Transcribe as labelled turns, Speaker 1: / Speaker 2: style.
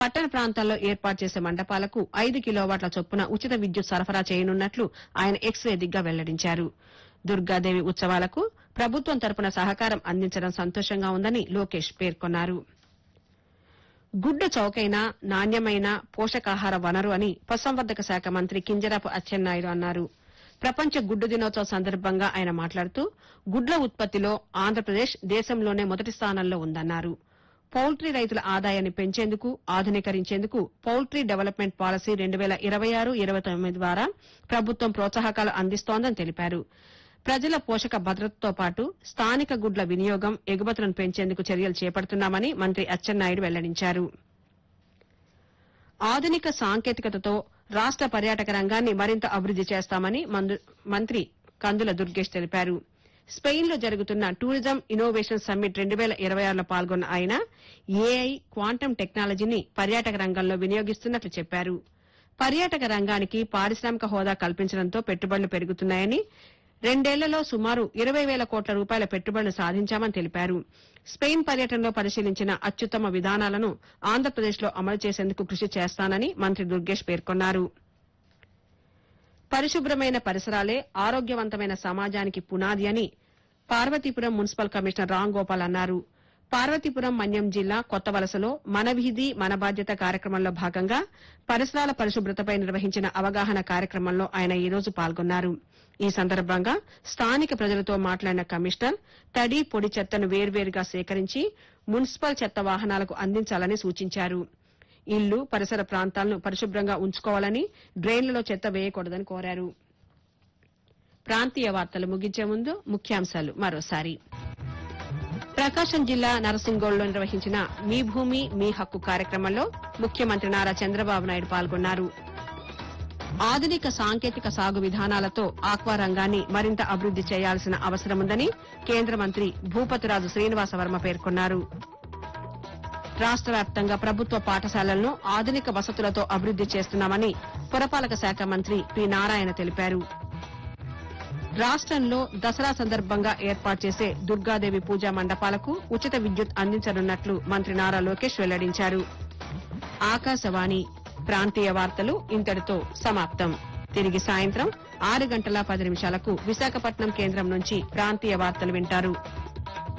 Speaker 1: పట్టణ ప్రాంతాల్లో ఏర్పాటు చేసే మండపాలకు ఐదు కిలోవాట్ల చొప్పున ఉచిత విద్యుత్ సరఫరా చేయనున్నట్లు ఆయన ఎక్స్ వేదికగా వెల్లడించారు దుర్గాదేవి ఉత్సవాలకు ప్రభుత్వం తరపున సహకారం అందించడం సంతోషంగా ఉందని లోకేష్ పేర్కొన్నారు గుడ్డు చౌకైన నాణ్యమైన పోషకాహార వనరు అని పశుసంవర్ధక శాఖ మంత్రి కింజరాపు అచ్చెన్నాయుడు అన్నారు ప్రపంచ గుడ్డు దినోత్సవం సందర్భంగా ఆయన మాట్లాడుతూ గుడ్ల ఉత్పత్తిలో ఆంధ్రప్రదేశ్ దేశంలోనే మొదటి స్థానంలో ఉందన్నారు పౌల్ట్రీ రైతుల ఆదాయాన్ని పెంచేందుకు ఆధునీకరించేందుకు పౌల్ట్రీ డెవలప్మెంట్ పాలసీ రెండు వేల ఇరవై ఆరు ఇరవై తొమ్మిది ద్వారా ప్రభుత్వం ప్రోత్సాహకాలు అందిస్తోందని తెలిపారు ప్రజల పోషక భద్రతతో పాటు స్థానిక గుడ్ల వినియోగం ఎగుమతులను పెంచేందుకు చర్యలు చేపడుతున్నామని మంత్రి అచ్చెన్నాయుడు వెల్లడించారు ఆధునిక సాంకేతికతతో రాష్ట పర్యాటక రంగాన్ని మరింత అభివృద్ది చేస్తామని మందు- మంత్రి కందుల దుర్గేష్ తెలిపారు స్పెయిన్ లో జరుగుతున్న టూరిజం ఇన్నోవేషన్ సమ్మిట్ రెండు వేల ఇరవై ఆరులో పాల్గొన్న ఆయన ఏఐ క్వాంటం టెక్నాలజీని పర్యాటక రంగంలో వినియోగిస్తున్నట్లు చెప్పారు పర్యాటక రంగానికి పారిశ్రామిక హోదా కల్పించడంతో పెట్టుబడులు పెరుగుతున్నాయని రెండేళ్లలో సుమారు ఇరవై వేల కోట్ల రూపాయల పెట్టుబడులు సాధించామని తెలిపారు స్పెయిన్ పర్యటనలో పరిశీలించిన అత్యుత్తమ విధానాలను ఆంధ్రప్రదేశ్లో అమలు చేసేందుకు కృషి చేస్తానని మంత్రి దుర్గేష్ పేర్కొన్నారు పరిశుభ్రమైన పరిసరాలే ఆరోగ్యవంతమైన సమాజానికి పునాది అని పార్వతీపురం మున్సిపల్ కమిషనర్ రామ్ గోపాల్ అన్నారు పార్వతీపురం మన్యం జిల్లా కొత్త వలసలో మన వీధి మన బాధ్యత కార్యక్రమంలో భాగంగా పరిసరాల పరిశుభ్రతపై నిర్వహించిన అవగాహన కార్యక్రమంలో ఆయన ఈ రోజు పాల్గొన్నారు ఈ సందర్భంగా స్థానిక ప్రజలతో మాట్లాడిన కమిషనర్ తడి పొడి చెత్తను వేర్వేరుగా సేకరించి మున్సిపల్ చెత్త వాహనాలకు అందించాలని సూచించారు ఇల్లు పరిసర ప్రాంతాలను పరిశుభ్రంగా ఉంచుకోవాలని డ్రైన్లలో చెత్త వేయకూడదని కోరారు ప్రాంతీయ వార్తలు ముగించే ముందు ముఖ్యాంశాలు మరోసారి ప్రకాశం జిల్లా నరసింగోల్లో నిర్వహించిన మీ భూమి మీ హక్కు కార్యక్రమంలో ముఖ్యమంత్రి నారా చంద్రబాబు నాయుడు పాల్గొన్నారు ఆధునిక సాంకేతిక సాగు విధానాలతో ఆక్వా రంగాన్ని మరింత అభివృద్ది చేయాల్సిన అవసరముందని కేంద్ర మంత్రి భూపతిరాజు శ్రీనివాస వర్మ పేర్కొన్నారు రాష్ట వ్యాప్తంగా ప్రభుత్వ పాఠశాలలను ఆధునిక వసతులతో అభివృద్ది చేస్తున్నామని పురపాలక శాఖ మంత్రి పి నారాయణ తెలిపారు రాష్ట్రంలో దసరా సందర్భంగా ఏర్పాటు చేసే దుర్గాదేవి పూజా మండపాలకు ఉచిత విద్యుత్ అందించనున్నట్లు మంత్రి నారా లోకేష్ వెల్లడించారు ఆకాశవాణి ప్రాంతీయ వార్తలు ఇంతటితో సమాప్తం తిరిగి సాయంత్రం ఆరు గంటల పది నిమిషాలకు విశాఖపట్నం కేంద్రం నుంచి ప్రాంతీయ వార్తలు వింటారు